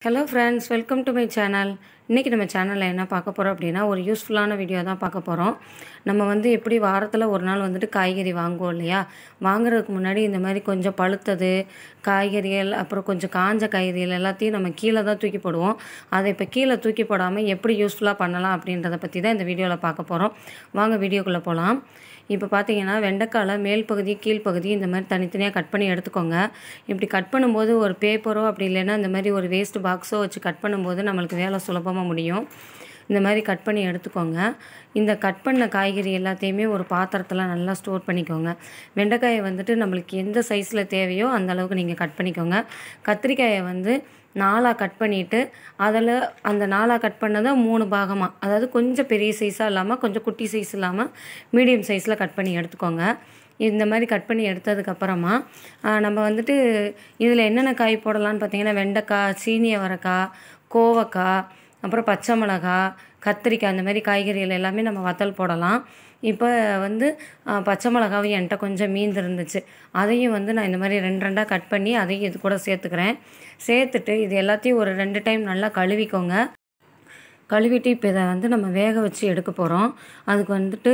hello friends welcome to my channel இன்றைக்கி நம்ம சேனலில் என்ன பார்க்க போகிறோம் அப்படின்னா ஒரு யூஸ்ஃபுல்லான வீடியோ தான் பார்க்க போகிறோம் நம்ம வந்து எப்படி வாரத்தில் ஒரு நாள் வந்துட்டு காய்கறி வாங்குவோம் இல்லையா வாங்குறதுக்கு முன்னாடி இந்த மாதிரி கொஞ்சம் பழுத்தது காய்கறிகள் அப்புறம் கொஞ்சம் காஞ்ச காய்கறிகள் எல்லாத்தையும் நம்ம கீழே தான் தூக்கி போடுவோம் அதை இப்போ கீழே தூக்கி போடாமல் எப்படி யூஸ்ஃபுல்லாக பண்ணலாம் அப்படின்றத பற்றி தான் இந்த வீடியோவில் பார்க்க போகிறோம் வாங்க வீடியோக்குள்ளே போகலாம் இப்போ பார்த்தீங்கன்னா வெண்டைக்காயில் மேல் பகுதி கீழ்ப்பகுதி இந்த மாதிரி தனித்தனியாக கட் பண்ணி எடுத்துக்கோங்க இப்படி கட் பண்ணும்போது ஒரு பேப்பரோ அப்படி இல்லைன்னா இந்த மாதிரி ஒரு வேஸ்ட் பாக்ஸோ வச்சு கட் பண்ணும்போது நம்மளுக்கு வேலை சுலபமாக முடியும் இந்த மாதிரி கட் பண்ணி எடுத்துக்கோங்க இந்த கட் பண்ண காய்கறி எல்லாத்தையுமே ஒரு பாத்திரத்தில் நல்லா ஸ்டோர் பண்ணிக்கோங்க வெண்டைக்காயை வந்துட்டு நம்மளுக்கு எந்த சைஸில் தேவையோ அந்த அளவுக்கு நீங்கள் கட் பண்ணிக்கோங்க கத்திரிக்காயை வந்து நாலாக கட் பண்ணிவிட்டு அதில் அந்த நாலாக கட் பண்ணதை மூணு பாகமாக அதாவது கொஞ்சம் பெரிய சைஸாக இல்லாமல் கொஞ்சம் குட்டி சைஸ் இல்லாமல் மீடியம் சைஸில் கட் பண்ணி எடுத்துக்கோங்க இந்த மாதிரி கட் பண்ணி எடுத்ததுக்கப்புறமா நம்ம வந்துட்டு இதில் என்னென்ன காய் போடலான்னு பார்த்தீங்கன்னா வெண்டைக்காய் சீனிய வரக்காய் கோவக்காய் அப்புறம் பச்சை மிளகா கத்திரிக்காய் அந்த மாதிரி காய்கறிகள் எல்லாமே நம்ம வத்தல் போடலாம் இப்போ வந்து பச்சை மிளகாவும் என்கிட்ட கொஞ்சம் மீந்து இருந்துச்சு அதையும் வந்து நான் இந்த மாதிரி ரெண்டு ரெண்டாக கட் பண்ணி அதையும் இது கூட சேர்த்துக்கிறேன் சேர்த்துட்டு இது எல்லாத்தையும் ஒரு ரெண்டு டைம் நல்லா கழுவிக்கோங்க கழுவிட்டு இப்போ இதை வந்து நம்ம வேக வச்சு எடுக்க போகிறோம் அதுக்கு வந்துட்டு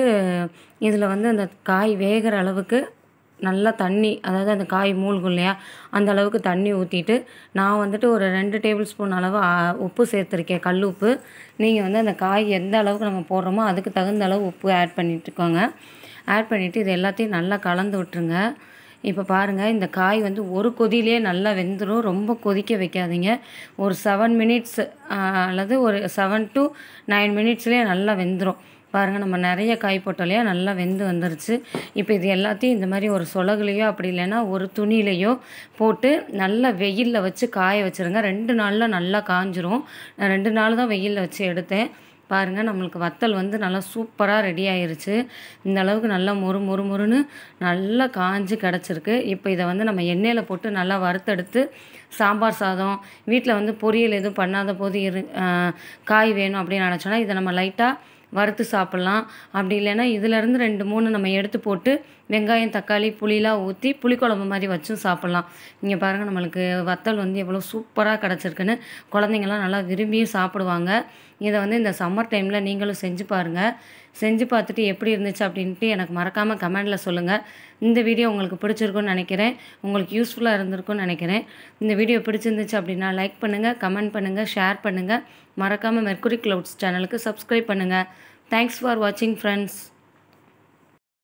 இதில் வந்து அந்த காய் வேகிற அளவுக்கு நல்லா தண்ணி அதாவது அந்த காய் மூழ்கும் இல்லையா அந்த அளவுக்கு தண்ணி ஊற்றிட்டு நான் வந்துட்டு ஒரு ரெண்டு டேபிள் ஸ்பூன் அளவு உப்பு சேர்த்துருக்கேன் கல் உப்பு நீங்கள் வந்து அந்த காய் எந்த அளவுக்கு நம்ம போடுறோமோ அதுக்கு தகுந்த அளவு உப்பு ஆட் பண்ணிட்டுக்கோங்க ஆட் பண்ணிவிட்டு இது எல்லாத்தையும் நல்லா கலந்து விட்டுருங்க இப்போ பாருங்கள் இந்த காய் வந்து ஒரு கொதியிலே நல்லா வெந்துடும் ரொம்ப கொதிக்க வைக்காதீங்க ஒரு செவன் மினிட்ஸ் அல்லது ஒரு செவன் டு நைன் மினிட்ஸ்லேயே நல்லா வெந்துடும் பாருங்கள் நம்ம நிறைய காய் போட்டோலையா நல்லா வெந்து வந்துருச்சு இப்போ இது எல்லாத்தையும் இந்த மாதிரி ஒரு சொலகுலையோ அப்படி இல்லைன்னா ஒரு துணியிலையோ போட்டு நல்லா வெயிலில் வச்சு காய வச்சுருங்க ரெண்டு நாளில் நல்லா காஞ்சிரும் நான் ரெண்டு நாள் தான் வெயிலில் வச்சு எடுத்தேன் பாருங்கள் நம்மளுக்கு வத்தல் வந்து நல்லா சூப்பராக ரெடி ஆயிருச்சு இந்த அளவுக்கு நல்லா மொறு மொறு மொறுன்னு நல்லா காஞ்சு கிடச்சிருக்கு இப்போ இதை வந்து நம்ம எண்ணெயில் போட்டு நல்லா வறுத்தெடுத்து சாம்பார் சாதம் வீட்டில் வந்து பொரியல் எதுவும் பண்ணாத போது இரு காய் வேணும் அப்படின்னு நினச்சோன்னா இதை நம்ம லைட்டாக வறுத்து சாப்பிட்லாம் அப்படி இல்லைன்னா இதிலேருந்து ரெண்டு மூணு நம்ம எடுத்து போட்டு வெங்காயம் தக்காளி புளிலாம் ஊற்றி புளிக்குழம்பு மாதிரி வச்சும் சாப்பிட்லாம் இங்கே பாருங்கள் நம்மளுக்கு வத்தல் வந்து எவ்வளோ சூப்பராக கிடச்சிருக்குன்னு குழந்தைங்கள்லாம் நல்லா விரும்பியும் சாப்பிடுவாங்க இதை வந்து இந்த சம்மர் டைமில் நீங்களும் செஞ்சு பாருங்கள் செஞ்சு பார்த்துட்டு எப்படி இருந்துச்சு அப்படின்ட்டு எனக்கு மறக்காமல் கமெண்டில் சொல்லுங்கள் இந்த வீடியோ உங்களுக்கு பிடிச்சிருக்குன்னு நினைக்கிறேன் உங்களுக்கு யூஸ்ஃபுல்லாக இருந்திருக்கும்னு நினைக்கிறேன் இந்த வீடியோ பிடிச்சிருந்துச்சு அப்படின்னா லைக் பண்ணுங்கள் கமெண்ட் பண்ணுங்கள் ஷேர் பண்ணுங்கள் மறக்காமல் மெர்க்குரி க்ளவுட்ஸ் சேனலுக்கு சப்ஸ்கிரைப் பண்ணுங்கள் தேங்க்ஸ் ஃபார் வாட்சிங் ஃப்ரெண்ட்ஸ்